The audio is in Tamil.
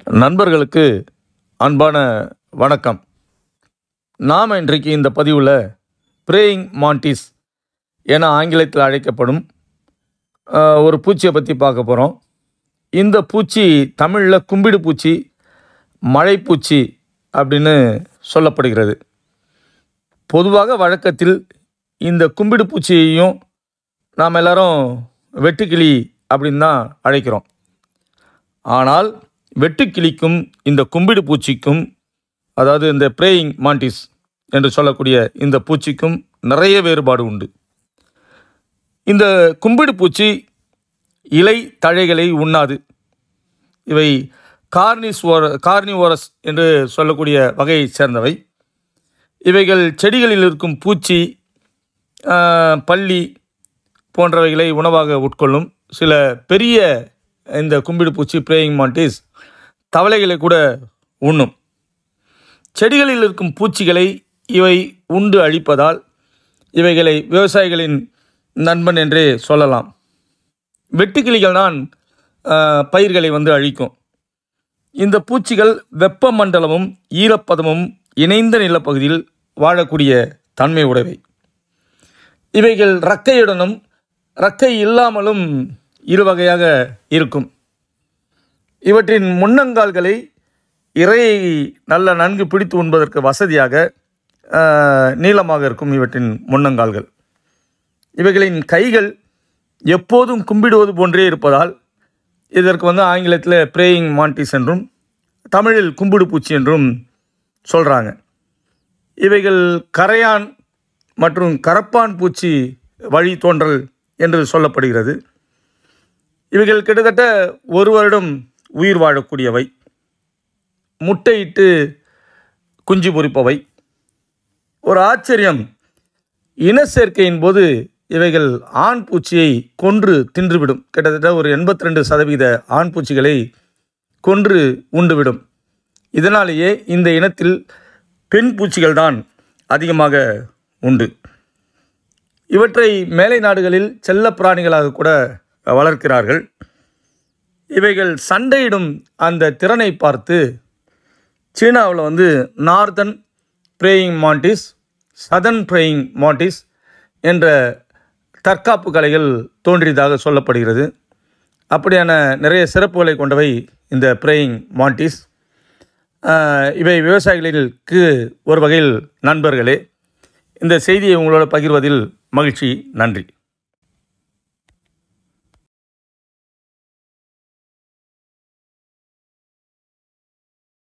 நண்பர்களுக்கு அன்பான வணக்கம் நாம் இன்றைக்கு இந்த பதிவில் ப்ரேயிங் மாண்டிஸ் என ஆங்கிலத்தில் அழைக்கப்படும் அஹ், ஒரு பூச்சியை பற்றி பார்க்க போகிறோம் இந்த பூச்சி தமிழில் கும்பிடு பூச்சி மழைப்பூச்சி அப்படின்னு சொல்லப்படுகிறது பொதுவாக வழக்கத்தில் இந்த கும்பிடு பூச்சியையும் நாம் எல்லாரும் வெட்டுக்கிளி அப்படின்னு தான் அழைக்கிறோம் ஆனால் வெட்டுக்கிளிக்கும் இந்த கும்பிடு பூச்சிக்கும் அதாவது இந்த ப்ரேயிங் மாண்டிஸ் என்று சொல்லக்கூடிய இந்த பூச்சிக்கும் நிறைய வேறுபாடு உண்டு இந்த கும்பிடு பூச்சி இலை தழைகளை உண்ணாது இவை கார்னிஸ்வோர கார்னிவோரஸ் என்று சொல்லக்கூடிய வகையைச் சேர்ந்தவை இவைகள் செடிகளில் இருக்கும் பூச்சி ஆஹ், பல்லி போன்றவைகளை உணவாக உட்கொள்ளும் சில பெரிய இந்த கும்பிடு பூச்சி பிரேயிங் மாண்டிஸ் தவளைகளை கூட உண்ணும் செடிகளில் இருக்கும் பூச்சிகளை இவை உண்டு அழிப்பதால் இவைகளை விவசாயிகளின் நண்பன் என்றே சொல்லலாம் வெட்டுக்கிளிகள் தான் ஆஹ், பயிர்களை வந்து அழிக்கும் இந்த பூச்சிகள் வெப்பமண்டலமும் ஈரப்பதமும் இணைந்த நிலப்பகுதியில் வாழக்கூடிய தன்மை உடையவை இவைகள் ரக்கையுடனும் ரக்கை இல்லாமலும் இரு வகையாக இருக்கும் இவற்றின் முன்னங்கால்களை இறையை நல்ல நன்கு பிடித்து உண்பதற்கு வசதியாக ஆஹ், நீளமாக இருக்கும் இவற்றின் முன்னங்கால்கள் இவைகளின் கைகள் எப்போதும் கும்பிடுவது போன்றே இருப்பதால் இதற்கு வந்து ஆங்கிலத்தில் பிரேயிங் மாண்டிஸ் என்றும் தமிழில் கும்பிடு பூச்சி என்றும் சொல்கிறாங்க இவைகள் கரையான் மற்றும் கரப்பான் பூச்சி வழி தோன்றல் என்று சொல்லப்படுகிறது இவைகள் கிட்டத்தட்ட ஒரு வருடம் உயிர் வாழக்கூடியவை முட்டையிட்டு குஞ்சு பொரிப்பவை ஒரு ஆச்சரியம் இன சேர்க்கையின் போது இவைகள் ஆண் பூச்சியை கொன்று தின்றுவிடும் கிட்டத்தட்ட ஒரு எண்பத்தி ரெண்டு சதவீத ஆண் பூச்சிகளை கொன்று உண்டுவிடும் இதனாலேயே இந்த இனத்தில் பெண் பூச்சிகள் தான் அதிகமாக உண்டு இவற்றை மேலை நாடுகளில் செல்ல பிராணிகளாக கூட வளர்க்கிறார்கள் இவைகள் சண்டையிடும் அந்த திறனை பார்த்து சீனாவில் வந்து northern praying mantis southern praying mantis என்ற தற்காப்பு கலைகள் தோன்றியதாக சொல்லப்படுகிறது அப்படியான நிறைய சிறப்புகளை கொண்டவை இந்த பிரேயிங் மாண்டிஸ் ஆஹ், இவை விவசாயிகளுக்கு ஒரு வகையில் நண்பர்களே இந்த செய்தியை உங்களோட பகிர்வதில் மகிழ்ச்சி நன்றி